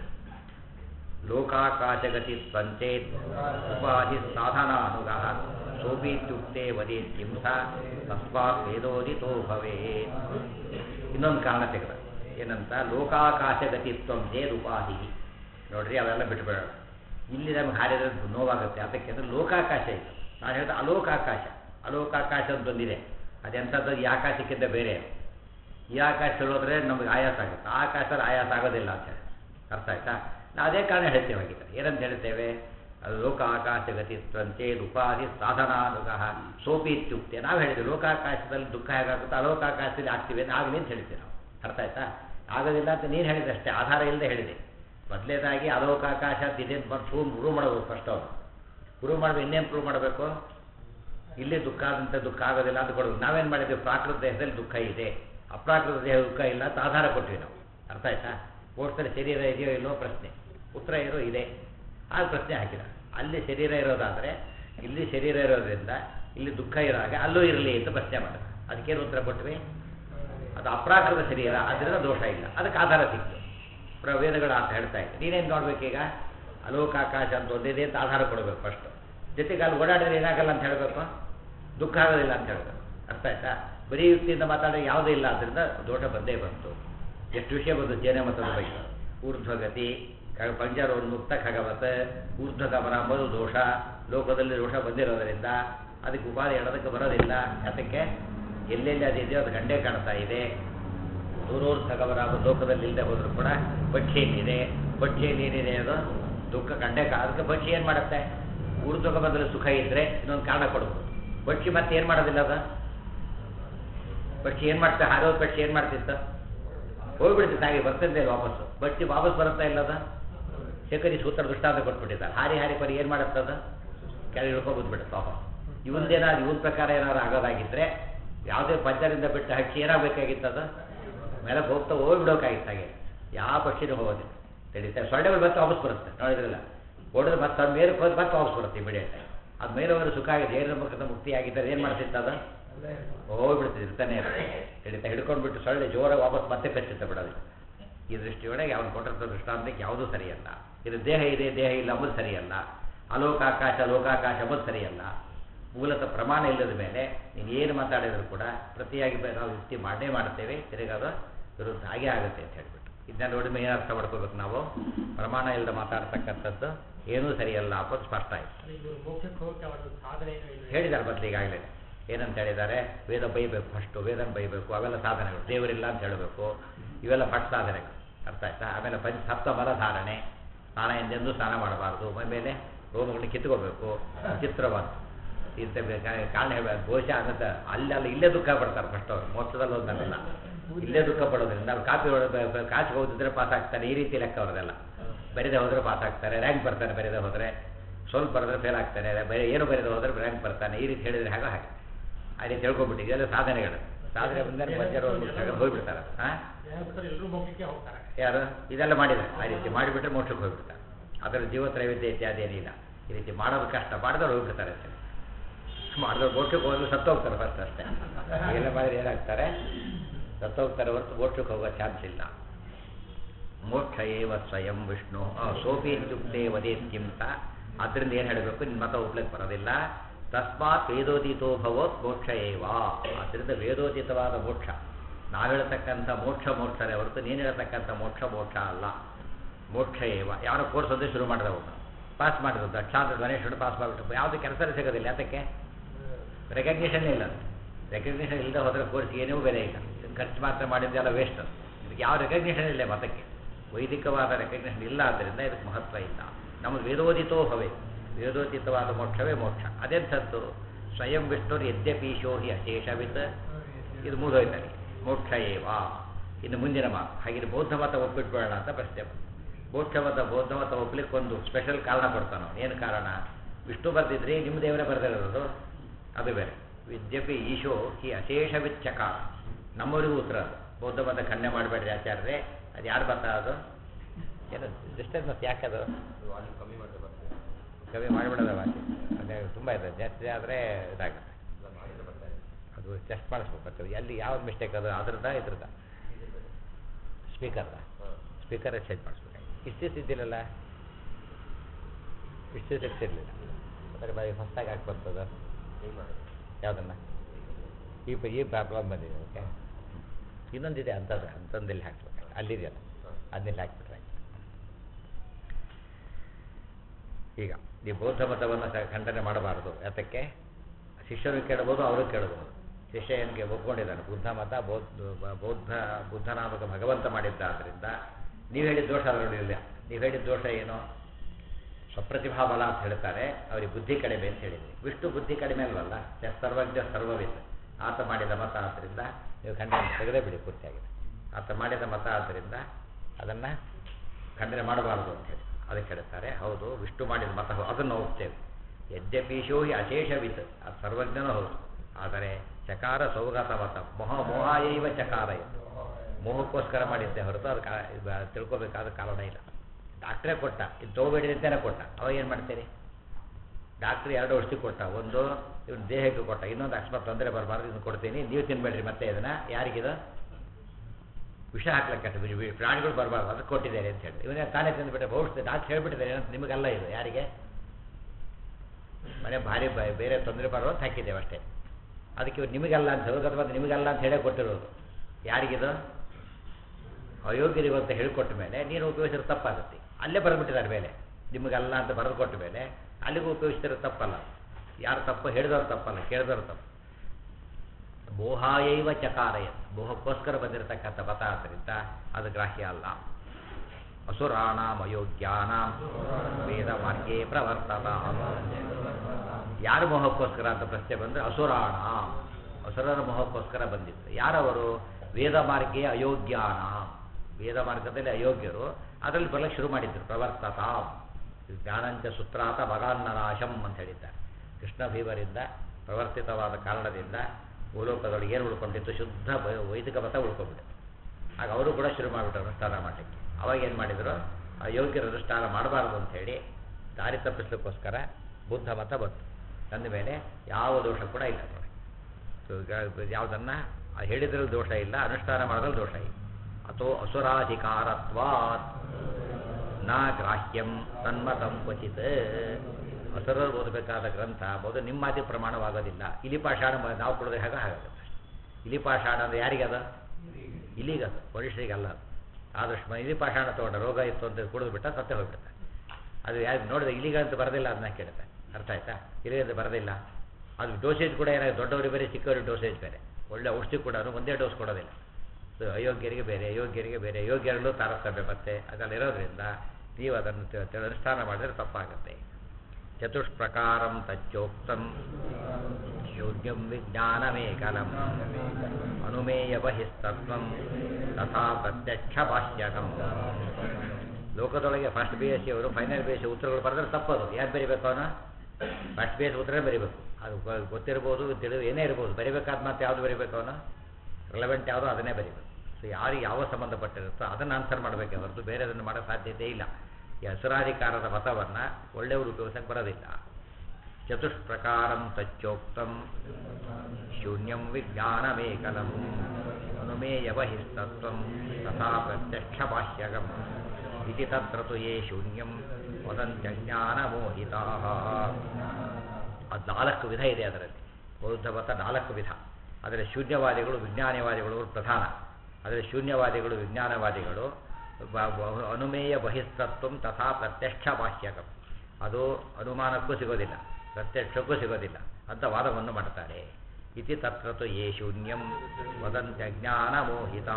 ಲೋಕಾಕಾಶಗತಿ ಸಂಚೇತ್ ಉಪಾಧಿ ಸಾಧನಾನುಗ ಸೋಪೀತ್ಯುಕ್ತೆ ವದೇತ್ ಹಿಂಸ ತಸ್ಮಾತ್ ವೇದೋದಿತೋ ಭವೇ ಇನ್ನೊಂದು ಕಾರಣ ತೆಗೆದ ಏನಂತ ಲೋಕಾಕಾಶಗತಿತ್ವಂ ಚೇದ್ ಉಪಾಧಿ ನೋಡ್ರಿ ಅವೆಲ್ಲ ಬಿಟ್ಬೇಡ ಇಲ್ಲಿ ನಮ್ಗೆ ಹಾರಿದ್ರೆ ನೋವಾಗುತ್ತೆ ಅದಕ್ಕೆ ಅಂದರೆ ಲೋಕಾಕಾಶ ಇದೆ ನಾನು ಹೇಳಿದ ಅಲೋಕಾಕಾಶ ಅಲೋಕಾಕಾಶ ಅಂತ ಬಂದಿದೆ ಅದೆಂಥದ್ದು ಈ ಆಕಾಶಕ್ಕಿಂತ ಬೇರೆ ಈ ಆಕಾಶದಲ್ಲಿ ಹೋದರೆ ನಮಗೆ ಆಯಾಸ ಆಗುತ್ತೆ ಆ ಆಕಾಶದಲ್ಲಿ ಆಯಾಸ ಆಗೋದಿಲ್ಲ ಅಂತ ಹೇಳಿ ಅರ್ಥ ಆಯ್ತಾ ನಾವು ಅದೇ ಕಾರಣ ಹೇಳ್ತೇವೆ ಹಾಗಿದ್ರೆ ಏನಂತ ಹೇಳ್ತೇವೆ ಅದು ಲೋಕ ಆಕಾಶ ಗತಿತ್ವಂತೆ ಉಪಾಧಿ ಸಾಧನಾನುಗ ಸೋಪಿ ಇತ್ಯುಕ್ತೆ ನಾವು ಹೇಳಿದ್ವಿ ಲೋಕಾಕಾಶದಲ್ಲಿ ದುಃಖ ಹೇಗಾಗುತ್ತೋ ಅಲೋಕಾಕಾಶದಲ್ಲಿ ಆಗ್ತೀವಿ ಅಂತ ಆಗಲಿ ಅಂತ ಹೇಳ್ತೀವಿ ನಾವು ಅರ್ಥ ಆಯ್ತಾ ಆಗೋದಿಲ್ಲ ಅಂತ ನೀನು ಹೇಳಿದೆ ಅಷ್ಟೇ ಆಧಾರ ಇಲ್ಲದೆ ಹೇಳಿದೆ ಮೊದಲೇದಾಗಿ ಅಲೋಕಾಕಾಶ ಇದೆ ಅಂತ ಬಂದು ಪ್ರೂವ್ ಪ್ರೂವ್ ಮಾಡಬೇಕು ಫಸ್ಟ್ ಅವರು ಪ್ರೂವ್ ಮಾಡಬೇಕು ಇನ್ನೇನು ಪ್ರೂವ್ ಮಾಡಬೇಕು ಇಲ್ಲಿ ದುಃಖ ಆದಂಥ ದುಃಖ ಆಗೋದಿಲ್ಲ ಅಂತ ಕೊಡೋದು ನಾವೇನು ಮಾಡಿದ್ವಿ ಪ್ರಾಕೃತ ದೇಹದಲ್ಲಿ ದುಃಖ ಇದೆ ಅಪ್ರಾಕೃತ ದೇಹ ದುಃಖ ಇಲ್ಲ ಅಂತ ಆಧಾರ ಕೊಟ್ವಿ ನಾವು ಅರ್ಥ ಆಯ್ತಾ ಓಡ್ತಾರೆ ಶರೀರ ಇದೆಯೋ ಇಲ್ಲೋ ಪ್ರಶ್ನೆ ಉತ್ತರ ಇರೋ ಇದೆ ಆಗ ಪ್ರಶ್ನೆ ಹಾಕಿದ ಅಲ್ಲಿ ಶರೀರ ಇರೋದಾದರೆ ಇಲ್ಲಿ ಶರೀರ ಇರೋದ್ರಿಂದ ಇಲ್ಲಿ ದುಃಖ ಇರೋವಾಗ ಅಲ್ಲೂ ಇರಲಿ ಅಂತ ಪ್ರಶ್ನೆ ಮಾಡಿದ ಅದಕ್ಕೇನು ಉತ್ತರ ಕೊಟ್ವಿ ಅದು ಅಪ್ರಾಕೃತ ಶರೀರ ಅದರಿಂದ ದೋಷ ಇಲ್ಲ ಅದಕ್ಕೆ ಆಧಾರ ಸಿಕ್ತು ವೇದಗಳು ಅಂತ ಹೇಳ್ತಾ ಇದ್ದೆ ನೀನೇನು ನೋಡ್ಬೇಕೀಗ ಅಲೋಕಾಕಾಶ ಅಂತ ಒಂದಿದೆ ಅಂತ ಆಧಾರ ಕೊಡಬೇಕು ಫಸ್ಟು ಜೊತೆಗೆ ಅಲ್ಲಿ ಓಡಾಡಿದ್ರೆ ಏನಾಗಲ್ಲ ಅಂತ ಹೇಳಬೇಕು ದುಃಖ ಆಗೋದಿಲ್ಲ ಅಂತ ಹೇಳಬೇಕು ಅರ್ಥ ಆಯ್ತಾ ಬರೀ ಯುಕ್ತಿಯಿಂದ ಮಾತಾಡೋ ಯಾವುದೂ ಇಲ್ಲ ಆದ್ದರಿಂದ ದೋಷ ಬಂದೇ ಬಂತು ಎಷ್ಟು ವಿಷಯ ಬಂತು ಜೇನ ಮತದ ಬಗ್ಗೆ ಊರ್ಧ್ವಗತಿ ಕ ಪಂಜರೋನ್ಮುಕ್ತ ಖಗವತ್ ಊರ್ಧ್ವಗಮನ ಅಂಬೋದು ದೋಷ ಲೋಕದಲ್ಲಿ ದೋಷ ಬಂದಿರೋದರಿಂದ ಅದಕ್ಕೆ ಉಪಾಧಿ ಹೇಳೋದಕ್ಕೆ ಬರೋದಿಲ್ಲ ಅದಕ್ಕೆ ಎಲ್ಲೆಲ್ಲಿ ಅದಿದೆಯೋ ಅದು ಗಂಡೇ ಕಾಣ್ತಾ ಇದೆ ದೂರೋರ್ಧಗಮನ ಲೋಕದಲ್ಲಿ ಇಲ್ಲದೆ ಹೋದರೂ ಕೂಡ ಪಕ್ಷಿಯಲ್ಲಿದೆ ಪಕ್ಷಿಯಲ್ಲಿ ಏನಿದೆ ಅದು ದುಃಖ ಕಂಡೇ ಕಾ ಅದಕ್ಕೆ ಪಕ್ಷಿ ಏನು ಮಾಡುತ್ತೆ ಊರ್ಧ್ವಕ ಬದಲು ಸುಖ ಇದ್ದರೆ ಇನ್ನೊಂದು ಕಾರಣ ಕೊಡ್ಬೋದು ಪಕ್ಷಿ ಮತ್ತೆ ಏನು ಮಾಡೋದಿಲ್ಲ ಅದು ಪಕ್ಷಿ ಏನು ಮಾಡ್ತಾ ಹಾರೋದು ಪಕ್ಷಿ ಏನು ಮಾಡ್ತಿತ್ತು ಹೋಗ್ಬಿಡ್ತಿತ್ತು ಹಾಗೆ ಬರ್ತಿದ್ದೆ ವಾಪಸ್ಸು ಪಕ್ಷಿ ವಾಪಸ್ ಬರುತ್ತಾ ಇಲ್ಲದ ಶೇಖರಿ ಸೂತ್ರ ದೃಷ್ಟಾಂತ ಕೊಟ್ಬಿಟ್ಟಿದ್ದಾರೆ ಹಾರಿ ಹಾರಿ ಪರಿ ಏನು ಮಾಡುತ್ತದ ಕೆಳಗೆ ಇಳ್ಕೊಂಡು ಬಂದ್ಬಿಡುತ್ತೆ ವಾಪಸ್ ಇವನ್ದೇನಾದ್ರು ಇವನ್ ಪ್ರಕಾರ ಏನಾದ್ರು ಆಗೋದಾಗಿದ್ದರೆ ಯಾವುದೇ ಪಂಚರಿಂದ ಬಿಟ್ಟ ಹಕ್ಕಿ ಏನಾಗಬೇಕಾಗಿತ್ತದ ಮೇಲೆ ಹೋಗ್ತಾ ಹೋಗ್ಬಿಡೋಕಾಗಿತ್ತು ಹಾಗೆ ಯಾವ ಪಕ್ಷಿನೂ ಹೋಗೋದಿಲ್ಲ ತಿಳಿತಾ ಸೊಳ್ಳೆಗಳು ಮತ್ತೆ ವಾಪಸ್ ಬರುತ್ತೆ ನೋಡಿದ್ರಲ್ಲ ಹೊಡೆದು ಮತ್ತೆ ಅದ್ ಮೇಲೆ ಹೋಗಿ ಮತ್ತೆ ವಾಪಸ್ ಬರುತ್ತೆ ಇಮಿಡಿಯೇಟ್ ಅದು ಮೇಲೆ ಹೋದ್ರೆ ಸುಖ ಆಗಿದೆ ಏನ ಮುಖದ ಮುಕ್ತಿ ಆಗಿದ್ದರೆ ಏನು ಮಾಡ್ತಿತ್ತು ಅದು ಹೋಗ್ಬಿಡ್ತಿದ್ದು ಇರ್ತಾನೆ ಹಿಡಿತಾ ಹಿಡ್ಕೊಂಡ್ಬಿಟ್ಟು ಸೊಳ್ಳೆ ಜೋರಾಗಿ ವಾಪಸ್ ಮತ್ತೆ ಕಚ್ಚುತ್ತೆ ಬಿಡೋದು ಈ ದೃಷ್ಟಿಯೊಳಗೆ ಅವನು ಕೊಟ್ಟಿರೋ ದೃಷ್ಟಾಂತಕ್ಕೆ ಯಾವುದೂ ಸರಿಯಲ್ಲ ಇದು ದೇಹ ಇದೆ ದೇಹ ಇಲ್ಲ ಅಂಬುದು ಸರಿಯಲ್ಲ ಅಲೋಕಾಕಾಶ ಲೋಕಾಕಾಶ ಅಂಬುದು ಸರಿಯಲ್ಲ ಮೂಲತಃ ಪ್ರಮಾಣ ಇಲ್ಲದ ಮೇಲೆ ನೀನು ಏನು ಮಾತಾಡಿದರೂ ಕೂಡ ಪ್ರತಿಯಾಗಿ ಬೆ- ನಾವು ಯುಕ್ತಿ ಮಾಡೇ ಮಾಡ್ತೇವೆ ತಿರುಗಾದ ವಿರುದ್ಧ ಹಾಗೆ ಆಗುತ್ತೆ ಅಂತ ಹೇಳ್ಬಿಟ್ಟು ಇದನ್ನ ನೋಡಿ ಏನು ಅರ್ಥ ಮಾಡ್ಕೋಬೇಕು ನಾವು ಪ್ರಮಾಣ ಇಲ್ಲದೆ ಮಾತಾಡ್ತಕ್ಕಂಥದ್ದು ಏನೂ ಸರಿಯಲ್ಲ ಅಂಬುದು ಸ್ಪಷ್ಟ ಆಯಿತು ಅದು ಇವರು ಮೋಕ್ಷಕ್ಕೆ ಹೋಗಕ್ಕೆ ಅವರ ಸಾಧನೆ ಏನು ಇಲ್ಲ ಹೇಳಿದ್ದಾರೆ ಬದಲು ಈಗಾಗಲೇ ಏನಂತ ಹೇಳಿದ್ದಾರೆ ವೇದ ಬೈಬೇಕು ಫಸ್ಟು ವೇದನ ಬೈಬೇಕು ಅವೆಲ್ಲ ಸಾಧನೆಗಳು ದೇವರಿಲ್ಲ ಅಂತ ಹೇಳಬೇಕು ಇವೆಲ್ಲ ಫಸ್ಟ್ ಸಾಧನೆಗಳು ಅರ್ಥ ಆಯ್ತಾ ಆಮೇಲೆ ಪಂಚ ಸಪ್ತ ಮಲ ಧಾರಣೆ ಸ್ನಾನ ಎಂದೆಂದೂ ಸ್ನಾನ ಮಾಡಬಾರ್ದು ಆಮೇಲೆ ರೋಮಗಳನ್ನ ಕಿತ್ಕೋಬೇಕು ಚಿತ್ರವಾದ ಇಂಥ ಬೇಕಾ- ಕಾರಣ ಹೇಳ್ಬೇಕು ಘೋಷ ಅನ್ನತ್ತ ಅಲ್ಲಿ ಅಲ್ಲಿ ಇಲ್ಲೇ ದುಃಖ ಪಡ್ತಾರೆ ಫಸ್ಟ್ ಅವರು ಮೋಕ್ಷದಲ್ಲಿ ಒಂದಲ್ಲ ಇಲ್ಲೇ ದುಃಖ ಪಡೋದ್ರಿಂದ ಅವ್ರು ಕಾಪಿ ಕಾಚಿಗೆ ಹೋದಿದ್ರೆ ಪಾಸ್ ಆಗ್ತಾರೆ ಈ ರೀತಿ ಲೆಕ್ಕ ಅವ್ರದೆಲ್ಲ ಬರೀದೆ ಹೋದ್ರೆ ಪಾಸ್ ಆಗ್ತಾರೆ ರ್ಯಾಂಕ್ ಬರ್ತಾನೆ ಬರೀದೆ ಹೋದರೆ ಸ್ವಲ್ಪ ಬರೆದ್ರೆ ಫೇಲ್ ಆಗ್ತಾನೆ ಬೇರೆ ಏನು ಬರೆದು ಹೋದ್ರೆ ರ್ಯಾಂಕ್ ಬರ್ತಾನೆ ಈ ರೀತಿ ಹೇಳಿದ್ರೆ ಹಾಗೆ ಹಾಗೆ ಆ ರೀತಿ ಹೇಳ್ಕೊಂಡ್ಬಿಟ್ಟು ಇದೆಲ್ಲ ಸಾಧನೆಗಳು ಸಾಧನೆ ಬಂದರೆ ಮಧ್ಯರು ಹೋಗ್ಬಿಡ್ತಾರೆ ಹಾಂ ಏನಾಗ್ಬಿಡ್ತಾರೆ ಎಲ್ಲರೂ ಮೋಕ್ಷಕ್ಕೆ ಹೋಗ್ತಾರೆ ಯಾರು ಇದೆಲ್ಲ ಮಾಡಿದ್ದಾರೆ ಆ ರೀತಿ ಮಾಡಿಬಿಟ್ರೆ ಮೋಕ್ಷಕ್ಕೆ ಹೋಗ್ಬಿಡ್ತಾರೆ ಅದರ ಜೀವತ್ರೈವಿಧ್ಯ ಇತ್ಯಾದಿ ಏನಿಲ್ಲ ಈ ರೀತಿ ಮಾಡೋದು ಕಷ್ಟ ಮಾಡಿದವ್ರು ಹೋಗ್ಬಿಡ್ತಾರೆ ಅಷ್ಟೇ ಮಾಡಿದವ್ರು ಮೋಕ್ಷಕ್ಕೆ ಹೋದ್ರೆ ಸತ್ತೋಗ್ತಾರೆ ಫಸ್ಟ್ ಅಷ್ಟೇ ಎಲ್ಲ ಮಾಡಿದ್ರೆ ಏನಾಗ್ತಾರೆ ಸತ್ತೋಗ್ತಾರೆ ಹೊರತು ಮೋಕ್ಷಕ್ಕೆ ಹೋಗೋ ಚಾನ್ಸ್ ಇಲ್ಲ ಮೋಕ್ಷ ಏವ ಸ್ವಯಂ ವಿಷ್ಣು ಆ, ಸೋಪಿ ಇತ್ಯುಕ್ತೆ ವದೇತ್ಕಿಂತ ಅದರಿಂದ ಏನು ಹೇಳಬೇಕು ನಿನ್ನ ಮತ ಒಪ್ಲಿಕ್ಕೆ ಬರೋದಿಲ್ಲ ತಸ್ಮಾತ್ ವೇದೋದಿತೋ ಭವೋತ್ ಮೋಕ್ಷ ಏವ ಅದರಿಂದ ವೇದೋದಿತವಾದ ಮೋಕ್ಷ ನಾವು ಹೇಳ್ತಕ್ಕಂಥ ಮೋಕ್ಷ ಮೋಕ್ಷನೇ ಹೊರತು ನೀನು ಹೇಳ್ತಕ್ಕಂಥ ಮೋಕ್ಷ ಮೋಕ್ಷ ಅಲ್ಲ ಮೋಕ್ಷ ಏವ ಯಾರೋ ಕೋರ್ಸ್ ಒಂದೇ ಶುರು ಮಾಡಿದ ಒಬ್ಬ ಪಾಸ್ ಮಾಡಿದ್ರು ದಕ್ಷಾಂತ ಗಣೇಶನು ಪಾಸ್ ಮಾಡಿಬಿಟ್ಟು ಯಾವುದು ಕೆಲಸ ಸಿಗೋದಿಲ್ಲ ಯಾತಕ್ಕೆ ರೆಕಗ್ನಿಷನ್ ಇಲ್ಲ ರೆಕಗ್ನಿಷನ್ ಇಲ್ಲದೆ ಹೋದರೆ ಕೋರ್ಸ್ಗೆ ಏನೂ ಬೆಲೆ ಇಲ್ಲ ಖರ್ಚು ಮಾತ್ರ ಮಾಡಿದ್ದೆಲ್ಲ ವೇಸ್ಟ್ ಇದಕ್ಕೆ ಯಾವ ರೆಕಗ್ನಿಷನ್ ಇಲ್ಲ ಮತಕ್ಕೆ ವೈದಿಕವಾದ ರೆಕಗ್ನಿಷನ್ ಇಲ್ಲ ಆದ್ದರಿಂದ ಇದಕ್ಕೆ ಮಹತ್ವ ಇಲ್ಲ ನಮ್ಮದು ವೇದೋದಿತೋ ಭವೆ ವೇದೋದಿತವಾದ ಮೋಕ್ಷವೇ ಮೋಕ್ಷ ಅದೆಂಥದ್ದು ಸ್ವಯಂ ವಿಷ್ಣುರು ಯದ್ಯಪೀಶೋ ಹಿ ಅಶೇಷವಿತ್ ಇದು ಮುಗಿದೋಯ್ತಾರೆ ಮೋಕ್ಷ ಏವ ಇನ್ನು ಮುಂದಿನ ಮಾತು ಹಾಗೆ ಬೌದ್ಧ ಮತ ಒಪ್ಪಿಟ್ಕೊಳ್ಳೋಣ ಅಂತ ಪ್ರಶ್ನೆ ಬಂತು ಬೌದ್ಧ ಮತ ಬೌದ್ಧ ಮತ ಒಪ್ಲಿಕ್ಕೆ ಒಂದು ಸ್ಪೆಷಲ್ ಕಾರಣ ಕೊಡ್ತಾನೋ ಏನು ಕಾರಣ ವಿಷ್ಣು ಬರ್ದಿದ್ರಿ ನಿಮ್ಮ ದೇವರೇ ಬರ್ದಿರೋದು ಅದು ಬೇರೆ ವಿದ್ಯಪಿ ಈಶೋ ಹಿ ಅಶೇಷವಿತ್ ಚಕಾರ ನಮ್ಮವರಿಗೂ ಉತ್ತರ ಅದು ಬೌದ್ಧ ಮತ ಖಂಡನೆ ಮಾಡಬೇಡ್ರಿ ಆಚಾರ್ಯರೇ ಅದು ಯಾರು ಬರ್ತಾ ಅದು ಏನು ಡಿಸ್ಟೆನ್ಸ್ ಮತ್ತೆ ಯಾಕೆ ಅದು ಕಮ್ಮಿ ಮಾಡಿಬಿಡೋದ ವಾಸಿ ಅದೇ ತುಂಬ ಇದೆ ಜಾಸ್ತಿ ಆದರೆ ಇದಾಗುತ್ತೆ ಅದು ಟೆಸ್ಟ್ ಮಾಡಿಸ್ಬೇಕು ಅದು ಎಲ್ಲಿ ಯಾವ ಮಿಸ್ಟೇಕ್ ಅದು ಅದ್ರದ ಇದ್ರದ ಸ್ಪೀಕರ್ದ ಸ್ಪೀಕರ್ ಚೇಂಜ್ ಮಾಡಿಸ್ಬೇಕಾಗಿ ಇಷ್ಟೇ ಇದ್ದಿಲ್ಲಲ್ಲ ಇಷ್ಟೇ ಇರ್ತಿರ್ಲಿಲ್ಲ ಅದರ ಬಾಯಿ ಹೊಸದಾಗಿ ಹಾಕಿ ಬರ್ತದ ಯಾವುದನ್ನ ಈ ಪ- ಈ ಪ್ರಾಬ್ಲಮ್ ಬಂದಿದೆ ಓಕೆ ಇನ್ನೊಂದಿದೆ ಅಂಥದ್ದು ಅಂಥದ್ದಲ್ಲಿ ಹಾಕ್ಬೇಕು ಅಲ್ಲಿದೆಯಲ್ಲ ಅದನ್ನೆಲ್ಲ ಹಾಕ್ಬಿಟ್ರೆ ಆಯ್ತು. ಈಗ ಈ ಬೌದ್ಧ ಮತವನ್ನು ಕ- ಖಂಡನೆ ಮಾಡಬಾರದು ಯಾತಕ್ಕೆ ಶಿಷ್ಯರು ಕೇಳಬಹುದು ಅವರು ಕೇಳಬಹುದು ಶಿಷ್ಯ ಏನಿಗೆ ಒಪ್ಕೊಂಡಿದ್ದಾನೆ ಬುದ್ಧ ಮತ ಬೌದ್ಧ ಬ- ಬೌದ್ಧ ಬುದ್ಧನಾಮಕ ಭಗವಂತ ಮಾಡಿದ್ದಾದ್ರಿಂದ ನೀವು ಹೇಳಿದ ದೋಷ ಅದರಲ್ಲಿಲ್ಲ ನೀವು ಹೇಳಿದ ದೋಷ ಏನು ಸ್ವಪ್ರತಿಭಾ ಬಲ ಅಂತ ಹೇಳ್ತಾರೆ ಅವರಿಗೆ ಬುದ್ಧಿ ಕಡಿಮೆ ಅಂತ ಹೇಳಿದ್ರಿ ವಿಷ್ಣು ಬುದ್ಧಿ ಕಡಿಮೆ ಅಲ್ವಲ್ಲ ಯ ಸರ್ವಜ್ಞ ಸರ್ವವಿತ್ ಆತ ಮಾಡಿದ ಮತ ಆದ್ದರಿಂದ ನೀವು ಖಂಡನೆ ತೆಗೆದೇ ಬಿಡಿ ಪೂರ್ತಿಯಾಗಿದೆ ಆತ ಮಾಡಿದ ಮತ ಆದ್ದರಿಂದ ಅದನ್ನು ಖಂಡನೆ ಮಾಡಬಾರದು ಅಂತ ಹೇಳಿ ಅದಕ್ಕೆ ಹೇಳ್ತಾರೆ ಹೌದು ವಿಷ್ಣು ಮಾಡಿದ ಮತ ಹೌ- ಅದನ್ನು ಹೋಗ್ತೇವೆ ಯದ್ಯಪೀಶೋ ಹಿ ಅಶೇಷವಿತ್ ಅದು ಸರ್ವಜ್ಞನೂ ಹೌದು ಆದರೆ ಚಕಾರ ಸೌಗಾತ ಮತ ಮೋಹ ಮೋಹಾಯೈವ ಚಕಾರ ಇದು ಮೋಹಕ್ಕೋಸ್ಕರ ಮಾಡಿದ್ದೆ ಹೊರತು ಅದು ಕಾ- ಇದು ತಿಳ್ಕೊಬೇಕಾದ ಕಾರಣ ಇಲ್ಲ ಡಾಕ್ಟ್ರೇ ಕೊಟ್ಟ ಇದು ತೊಗೋಬೇಡಿ ಅಂತಾನೆ ಕೊಟ್ಟ ಅವಾಗ ಏನು ಮಾಡ್ತೀರಿ ಡಾಕ್ಟ್ರ್ ಎರಡು ಔಷಧಿ ಕೊಟ್ಟ ಒಂದು ಇವನು ದೇಹಕ್ಕೆ ಕೊಟ್ಟ ಇನ್ನೊಂದು ಅಕಸ್ಮಾತ್ ತೊಂದರೆ ಬರಬಾರ್ದು ಇದನ್ನು ಕೊಡ್ತೀನಿ ನೀವು ತಿನ್ಬೇಡ್ರಿ ಮತ್ತೆ ಇದನ್ನು ಯಾರಿಗಿದು ವಿಷ ಹಾಕ್ಲಿಕ್ಕೆ ವಿ- ವಿ- ಪ್ರಾಣಿಗಳು ಬರಬಾರ್ದು ಅದಕ್ಕೆ ಕೊಟ್ಟಿದ್ದಾರೆ ಅಂತ ಹೇಳಿ ಇವನೇ ತಾನೇ ತಿಂದುಬಿಟ್ಟೆ ಔಷಧಿ ಡಾಕ್ಟ್ರ್ ಹೇಳ್ಬಿಟ್ಟಿದ್ದಾರೆ ಏನಂತ ನಿಮಗಲ್ಲ ಇದು ಯಾರಿಗೆ ಮನೆ ಭಾರಿ ಬ- ಬೇರೆ ತೊಂದರೆ ಬರೋ ಅಂತ ಹಾಕಿದ್ದೇವೆ ಅಷ್ಟೇ ಅದಕ್ಕೆ ಇವ್ರು ನಿಮಗಲ್ಲ ಅಂತ ಹೇಳೋದು ಅಥವಾ ನಿಮಗಲ್ಲ ಅಂತ ಹೇಳೇ ಕೊಟ್ಟಿರೋದು ಯಾರಿಗಿದು ಅಯೋಗ್ಯರಿಗೂ ಅಂತ ಹೇಳಿಕೊಟ್ಟ ಮೇಲೆ ನೀನು ಉಪಯೋಗಿಸಿರೋ ತಪ್ಪಾಗುತ್ತೆ ಅಲ್ಲೇ ಬರೆದ್ಬಿಟ್ಟಿದ್ದಾರೆ ಮೇಲೆ ನಿಮಗಲ್ಲ ಅಂತ ಬರೆದು ಕೊಟ್ಟ ಮೇಲೆ ಅಲ್ಲಿಗೂ ಉಪಯೋಗಿಸ್ತಿರೋ ತಪ್ಪಲ್ಲ ಯಾರು ತಪ್ಪು ಹೇಳಿದವ್ರು ತಪ್ಪಲ್ಲ ಕೇಳಿದವ್ರು ತಪ್ಪು ಮೋಹಾಯೈವ ಚಕಾರಯ ಮೋಹಕ್ಕೋಸ್ಕರ ಬಂದಿರತಕ್ಕಂಥ ಮತ ಆದ್ದರಿಂದ ಅದು ಗ್ರಾಹ್ಯ ಅಲ್ಲ ಅಸುರಾಣಾಂ ಅಯೋಗ್ಯಾನಾಂ ವೇದ ಮಾರ್ಗೇ ಪ್ರವರ್ತತ ಯಾರ ಮೋಹಕ್ಕೋಸ್ಕರ ಅಂತ ಪ್ರಶ್ನೆ ಬಂದರೆ ಅಸುರಾಣ ಅಸುರರ ಮೋಹಕ್ಕೋಸ್ಕರ ಬಂದಿತ್ತು ಯಾರವರು ವೇದ ಮಾರ್ಗೇ ಅಯೋಗ್ಯಾನ ವೇದ ಮಾರ್ಗದಲ್ಲಿ ಅಯೋಗ್ಯರು ಅದರಲ್ಲಿ ಬರಲಿಕ್ಕೆ ಶುರು ಮಾಡಿದ್ರು ಪ್ರವರ್ತತ ಜ್ಞಾನಂಚ ಸುತ್ರಾತ ಭಗಾನ್ನನಾಶಂ ಅಂತ ಹೇಳಿದ್ದಾರೆ ಕೃಷ್ಣ ಭೀಮರಿಂದ ಪ್ರವರ್ತಿತವಾದ ಕಾರಣದಿಂದ ಭೂಲೋಕದೊಳಗೆ ಏನು ಉಳ್ಕೊಂಡಿತ್ತು ಶುದ್ಧ ವೈ- ವೈದಿಕ ಮತ ಉಳ್ಕೊಂಡ್ಬಿಟ್ಟು ಆಗ ಅವರು ಕೂಡ ಶುರು ಮಾಡಿಬಿಟ್ರು ಅನುಷ್ಠಾನ ಮಾಡಲಿಕ್ಕೆ ಅವಾಗ ಏನು ಮಾಡಿದರು ಅಯೋಗ್ಯರ ಅನುಷ್ಠಾನ ಮಾಡಬಾರ್ದು ಅಂತ ಹೇಳಿ ದಾರಿ ತಪ್ಪಿಸ್ಲಿಕ್ಕೋಸ್ಕರ ಬುದ್ಧ ಮತ ಬಂತು ಅಂದ ಮೇಲೆ ಯಾವ ದೋಷ ಕೂಡ ಇಲ್ಲ ನೋಡಿ ಸೊ ಈಗ ಯಾವುದನ್ನು ಹೇಳಿದ್ರಲ್ಲಿ ದೋಷ ಇಲ್ಲ ಅನುಷ್ಠಾನ ಮಾಡೋದ್ರಲ್ಲಿ ದೋಷ ಇಲ್ಲ ಅಥೋ ಅಸುರಾಧಿಕಾರತ್ವಾತ್ ನ ಗ್ರಾಹ್ಯಂ ತನ್ಮತಂ ಕ್ವಚಿತ್ ಅಸುರರು ಓದಬೇಕಾದ ಗ್ರಂಥ ಮೊದಲು ನಿಮ್ಮ ಮಾತಿ ಪ್ರಮಾಣವಾಗೋದಿಲ್ಲ ಇಲಿಪಾಷಾಣ ಮ- ನಾವು ಕೊಡೋದೇ ಹಾಗೆ ಹಾಗಾಗುತ್ತೆ ಇಲಿಪಾಷಾಣ ಅಂದರೆ ಯಾರಿಗದ ಇಲಿಗದು ಮನುಷ್ಯರಿಗಲ್ಲ ಅದು ಆದಷ್ಟು ಮ- ಇಲಿಪಾಷಾಣ ತೊಗೊಂಡ ರೋಗ ಇತ್ತು ಅಂತ ಕುಡಿದು ಬಿಟ್ಟ ಸತ್ತೇ ಹೋಗ್ಬಿಡ್ತ ಅದು ಯಾರು ನೋಡಿದ್ರೆ ಇಲಿಗಂತ ಬರೋದಿಲ್ಲ ಅದನ್ನ ಕೇಳುತ್ತೆ ಅರ್ಥ ಆಯ್ತಾ ಇಲಿಗಂತ ಬರೋದಿಲ್ಲ ಅದು ಡೋಸೇಜ್ ಕೂಡ ಏನಾಗುತ್ತೆ ದೊಡ್ಡವರಿಗೆ ಬೇರೆ ಚಿಕ್ಕವರಿಗೆ ಡೋಸೇಜ್ ಬೇರೆ ಒಳ್ಳೆ ಔಷಧಿ ಕೂಡ ಒಂದೇ ಡೋಸ್ ಕೊಡೋದಿಲ್ಲ ಸೊ ಅಯೋಗ್ಯರಿಗೆ ಬೇರೆ ಅಯೋಗ್ಯರಿಗೆ ಬೇರೆ ಅಯೋಗ್ಯರಲ್ಲೂ ತಾರತಮ್ಯ ಮತ್ತೆ ಅದೆಲ್ಲ ಇರೋದ್ರಿಂದ ನೀವು ಅದನ್ನು ತಿ- ತಿ- ಅನುಷ್ಠಾನ ಮಾಡಿದ್ರೆ ತಪ್ಪಾಗುತ್ತೆ ಚತುಷ್ಪ್ರಕಾರಂ ತಚ್ಚೋಕ್ತಂ ಶೂನ್ಯಂ ವಿಜ್ಞಾನಮೇಕಲಂ ಅನುಮೇಯ ಬಹಿಸ್ತತ್ವಂ ತಥಾ ಪ್ರತ್ಯಕ್ಷ ಭಾಷ್ಯಕಂ ಲೋಕದೊಳಗೆ ಫಸ್ಟ್ ಬಿ ಎಸ್ ಸಿ ಅವರು ಫೈನಲ್ ಬಿ ಎಸ್ ಸಿ ಉತ್ತರಗಳು ಬರೆದ್ರೆ ತಪ್ಪದು ಯಾರು ಬರಿಬೇಕು ಅವನು ಫಸ್ಟ್ ಬಿ ಎಸ್ ಉತ್ತರ ಬರಿಬೇಕು ಅದು ಗೊ- ಗೊತ್ತಿರ್ಬೋದು ತಿಳಿದು ಏನೇ ಇರ್ಬೋದು ಬರಿಬೇಕಾದ ಮತ್ತೆ ಯಾವುದು ಬರಿಬೇಕು ಅವನು ರಿಲೆವೆಂಟ್ ಯಾವುದೋ ಅದನ್ನೇ ಬರಿಬೇಕು ಸೊ ಯಾರಿಗೆ ಯಾವ ಸಂಬಂಧಪಟ್ಟಿರುತ್ತೋ ಅದನ್ನು ಆನ್ಸರ್ ಮಾಡಬೇಕೆ ಹೊರತು ಬೇರೆ ಅದನ್ನು ಮಾಡೋ ಸಾಧ್ಯತೆ ಇಲ್ಲ ಈ ಹಸುರಾಧಿಕಾರದ ಮತವನ್ನು ಒಳ್ಳೆಯವರು ಉಪಯೋಗಿಸಕ್ಕೆ ಬರೋದಿಲ್ಲ ಚತುಷ್ಪ್ರಕಾರಂ ತಚ್ಚೋಕ್ತಂ ಶೂನ್ಯಂ ವಿಜ್ಞಾನಮೇಕಲಂ ಅನುಮೇಯ ಬಹಿಸ್ತತ್ವಂ ತಥಾ ಪ್ರತ್ಯಕ್ಷ ಭಾಷ್ಯಗಂ ಇತಿ ತತ್ರ ತು ಯೇ ಶೂನ್ಯಂ ವದಂತ್ಯ ಜ್ಞಾನಮೋಹಿತಾ ಅದು ನಾಲ್ಕು ವಿಧ ಇದೆ ಅದರಲ್ಲಿ ಬೌದ್ಧ ಮತ ನಾಲ್ಕು ವಿಧ ಅದರಲ್ಲಿ ಶೂನ್ಯವಾದಿಗಳು ವಿಜ್ಞಾನವಾದಿಗಳು ಪ್ರಧಾನ ಅದರಲ್ಲಿ ಶೂನ್ಯವಾದಿಗಳು ವಿಜ್ಞಾನವಾದಿಗಳು ಬ- ಬ- ಅನುಮೇಯ ಬಹಿಸ್ತತ್ವಂ ತಥಾ ಪ್ರತ್ಯಕ್ಷ ಭಾಷ್ಯಕಂ ಅದು ಅನುಮಾನಕ್ಕೂ ಸಿಗೋದಿಲ್ಲ ಪ್ರತ್ಯಕ್ಷಕ್ಕೂ ಸಿಗೋದಿಲ್ಲ ಅಂತ ವಾದವನ್ನು ಮಾಡ್ತಾರೆ ಇತಿ ತತ್ರತು ಯೇ ಶೂನ್ಯಂ ವದಂತ್ಯ ಜ್ಞಾನ ಮೋಹಿತಾ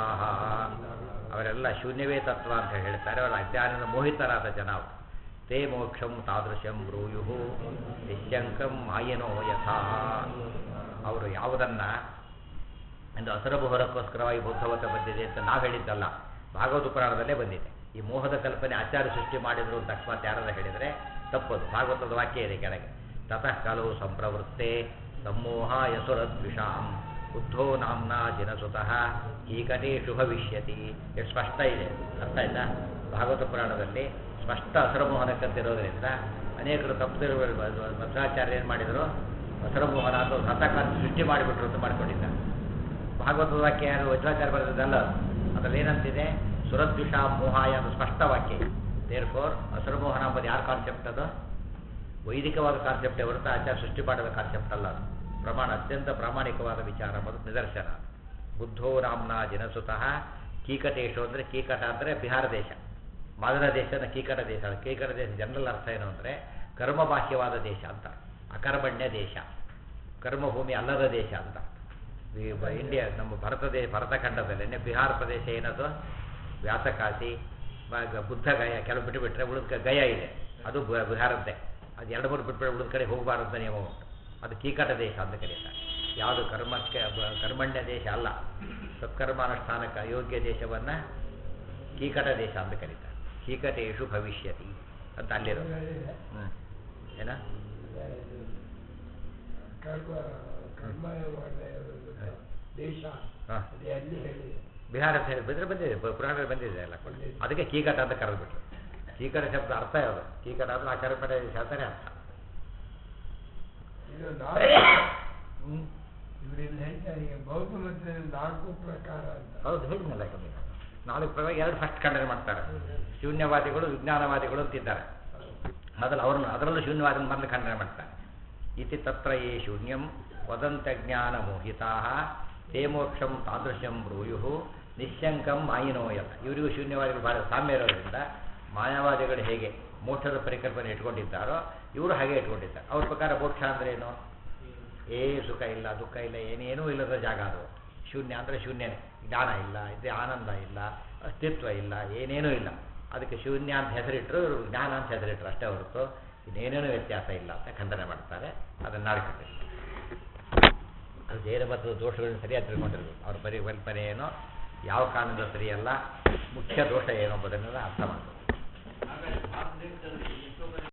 ಅವರೆಲ್ಲ ಶೂನ್ಯವೇ ತತ್ವ ಅಂತ ಹೇಳ್ತಾರೆ ಅವರ ಅಜ್ಞಾನದ ಮೋಹಿತರಾದ ಜನ ಅವರು ತೇ ಮೋಕ್ಷಂ ತಾದೃಶಂ ಬ್ರೂಯು ನಿಶ್ಯಂಕಂ ಮಾಯನೋ ಯಥಾ ಅವರು ಯಾವುದನ್ನ ಎಂದು ಅಸರಬಹುರಕ್ಕೋಸ್ಕರವಾಗಿ ಬೌದ್ಧವತ ಬಂದಿದೆ ಅಂತ ನಾವು ಹೇಳಿದ್ದಲ್ಲ ಭಾಗವತ ಪುರಾಣದಲ್ಲೇ ಬಂದಿದೆ ಈ ಮೋಹದ ಕಲ್ಪನೆ ಆಚಾರ್ಯ ಸೃಷ್ಟಿ ಮಾಡಿದ್ರು ಅಂತ ಅಕಸ್ಮಾತ್ ಯಾರಾದ್ರೂ ಹೇಳಿದರೆ ತಪ್ಪದು ಭಾಗವತದ ವಾಕ್ಯ ಇದೆ ಕೆಳಗೆ ತತಃ ಕಲವು ಸಂಪ್ರವೃತ್ತೆ ಸಮೋಹ ಯಸುರದ್ವಿಷಾಂ ಬುದ್ಧೋ ನಾಮ್ನ ಜಿನಸುತಃ ಈಕಟೇಶು ಭವಿಷ್ಯತಿ ಎಷ್ಟು ಸ್ಪಷ್ಟ ಇದೆ ಅರ್ಥ ಆಯ್ತಾ ಭಾಗವತ ಪುರಾಣದಲ್ಲಿ ಸ್ಪಷ್ಟ ಅಸರಮೋಹನಕ್ಕಂತಿರೋದ್ರಿಂದ ಅನೇಕರು ತಪ್ಪದಿರುವ ಮಧ್ವಾಚಾರ್ಯ ಏನು ಮಾಡಿದರು ಅಸರಮೋಹನ ಅಥವಾ ಹತಕಾಂತ ಸೃಷ್ಟಿ ಮಾಡಿಬಿಟ್ರು ಅಂತ ಮಾಡ್ಕೊಂಡಿದ್ದಾರೆ ಭಾಗವತದ ವಾಕ್ಯ ಯಾರು ವಜ್ರಾಚಾರ್ಯ ಬರೆದಲ್ಲ ಅದರಲ್ಲಿ ಏನಂತಿದೆ ಸುರದ್ವಿಷ ಮೋಹಾಯ ಅದು ಸ್ಪಷ್ಟ ವಾಕ್ಯ ದೇರ್ ಫೋರ್ ಅಸುರಮೋಹನ ಅಂಬದು ಯಾರ ಕಾನ್ಸೆಪ್ಟ್ ಅದು ವೈದಿಕವಾದ ಕಾನ್ಸೆಪ್ಟೇ ಹೊರತು ಆಚಾರ ಸೃಷ್ಟಿ ಮಾಡಿದ ಕಾನ್ಸೆಪ್ಟ್ ಅಲ್ಲ ಅದು ಪ್ರಮಾಣ ಅತ್ಯಂತ ಪ್ರಾಮಾಣಿಕವಾದ ವಿಚಾರ ಎಂಬುದು ನಿದರ್ಶನ ಬುದ್ಧೋ ರಾಮ್ನ ಜನಸುತಃ ಕೀಕಟೇಶು ಅಂದರೆ ಕೀಕಟ ಅಂದರೆ ಬಿಹಾರ ದೇಶ ಮಾದನ ದೇಶದ ಕೀಕಟ ದೇಶ ಕೀಕಟ ದೇಶ ಜನರಲ್ ಅರ್ಥ ಏನು ಅಂದರೆ ಕರ್ಮಬಾಹ್ಯವಾದ ದೇಶ ಅಂತ ಅಕರ್ಮಣ್ಯ ದೇಶ ಕರ್ಮಭೂಮಿ ಅಲ್ಲದ ದೇಶ ಅಂತ ಈ ಬ- ಇಂಡಿಯಾ ನಮ್ಮ ಭಾರತ ದೇಶ ಭರತಖಂಡದಲ್ಲೇ ಬಿಹಾರ ಪ್ರದೇಶ ಏನದು ವ್ಯಾಸಕಾಶಿ ಬ- ಗ- ಬುದ್ಧ ಗಯ ಕೆಲವು ಬಿಟ್ಟು ಬಿಟ್ಟರೆ ಉಳಿದ ಗಯ ಇದೆ ಅದು ಬ- ಬಿಹಾರದ್ದೇ ಅದು ಎರಡು ಮೂರು ಬಿಟ್ಬಿಟ್ರೆ ಉಳಿದ ಕಡೆ ಹೋಗಬಾರ್ದು ಅಂತ ನಿಯಮ ಉಂಟು ಅದು ಕೀಕಟ ದೇಶ ಅಂತ ಕರೀತಾರೆ ಯಾವುದು ಕರ್ಮಕ್ಕೆ ಬ- ಕರ್ಮಣ್ಯ ದೇಶ ಅಲ್ಲ ಸತ್ಕರ್ಮಾನುಷ್ಠಾನಕ್ಕೆ ಅಯೋಗ್ಯ ದೇಶವನ್ನು ಕೀಕಟ ದೇಶ ಅಂತ ಕರೀತಾರೆ ಕೀಕಟೇಶು ಭವಿಷ್ಯತಿ ಅಂತ ಅಲ್ಲಿರೋದು ಹ್ಞೂ ಏನ ಕರ್ಮ ಕರ್ಮ ಮಾಡದೆ ಇರೋದು ದೇಶ ಹಾಂ ಅದು ಎಲ್ಲಿ ಹೇಳಿದೆ ಬಿಹಾರ ಅಂತ ಹೇಳಿ ಬಂದರೆ ಬಂದಿದೆ ಪು- ಪುರಾಣದಲ್ಲಿ ಬಂದಿದೆ ಎಲ್ಲ ಕೂಡ ಅದಕ್ಕೆ ಕೀಕಟ ಅಂತ ಕರೆದ್ಬಿಟ್ರು ಕೀಕಟ ಶಬ್ದ ಅರ್ಥ ಯಾವುದು ಕೀಕಟ ಅಂದ್ರೆ ಆ ಕರ್ಮಟ ದೇಶ ಅಂತಾನೆ ಅರ್ಥ ಇದು ನಾಲ್ಕು ಹ್ಞೂ ಇವರಿಂದ ಹೇಳ್ತಾರೆ ಈಗ ಬೌದ್ಧ ಮತದ ನಾಲ್ಕು ಪ್ರಕಾರ ಅಂತ ಹೌದು ಹೇಳಿದ್ನಲ್ಲ ಕಮ್ಮಿ ನಾಲ್ಕು ಪ್ರಕಾರ ಎರಡು ಫಸ್ಟ್ ಖಂಡನೆ ಮಾಡ್ತಾರೆ ಶೂನ್ಯವಾದಿಗಳು ವಿಜ್ಞಾನವಾದಿಗಳು ಅಂತಿದ್ದಾರೆ ಮೊದಲು ಅವ್ರನ್ನ ಅದರಲ್ಲೂ ಶೂನ್ಯವಾದ ಮೊದಲು ಖಂಡನೆ ಮಾಡ್ತಾರೆ ಇತಿ ತತ್ರ ಯೇ ಶೂನ್ಯಂ ವದಂತ ಜ್ಞಾನ ಮೋಹಿತಾ ತೇ ಮೋಕ್ಷಂ ತಾದೃಶಂ ಬ್ರೂಯು ನಿಶ್ಶಂಕಂ ಮಾಯಿನೋಯತ ಇವರಿಗೂ ಶೂನ್ಯವಾದಿಗಳು ಭಾಳ ಸಾಮ್ಯ ಇರೋದ್ರಿಂದ ಮಾಯಾವಾದಿಗಳು ಹೇಗೆ ಮೋಕ್ಷದ ಪರಿಕಲ್ಪನೆ ಇಟ್ಕೊಂಡಿದ್ದಾರೋ ಇವರು ಹಾಗೆ ಇಟ್ಕೊಂಡಿದ್ದಾರೆ ಅವ್ರ ಪ್ರಕಾರ ಮೋಕ್ಷ ಅಂದ್ರೆ ಏನು ಏ ಸುಖ ಇಲ್ಲ ದುಃಖ ಇಲ್ಲ ಏನೇನೂ ಇಲ್ಲದ ಜಾಗ ಅದು ಶೂನ್ಯ ಅಂದರೆ ಶೂನ್ಯನೇ ಜ್ಞಾನ ಇಲ್ಲ ಇದೆ ಆನಂದ ಇಲ್ಲ ಅಸ್ತಿತ್ವ ಇಲ್ಲ ಏನೇನೂ ಇಲ್ಲ ಅದಕ್ಕೆ ಶೂನ್ಯ ಅಂತ ಹೆಸರಿಟ್ಟರು ಇವ್ರು ಜ್ಞಾನ ಅಂತ ಹೆಸರಿಟ್ಟರು ಅಷ್ಟೇ ಹೊರತು ಇನ್ನೇನೇನೂ ವ್ಯತ್ಯಾಸ ಇಲ್ಲ ಅಂತ ಖಂಡನೆ ಮಾಡ್ತಾರೆ ಅದನ್ನು ನಾಡ್ಕೊಂಡು ಅದು ಜೈನ ಮತದ ದೋಷಗಳನ್ನು ಸರಿಯಾಗಿ ತಿಳ್ಕೊಂಡಿರ್ಬೇಕು ಅವ್ರ ಬರೀ ಕಲ್ಪನೆ ಏನೋ ಯಾವ ಕಾರಣದಿಂದ ಸರಿಯಲ್ಲ ಮುಖ್ಯ ದೋಷ ಏನು ಎಂಬುದನ್ನೆಲ್ಲ ಅರ್ಥ ಮಾಡ್ಬೇಕು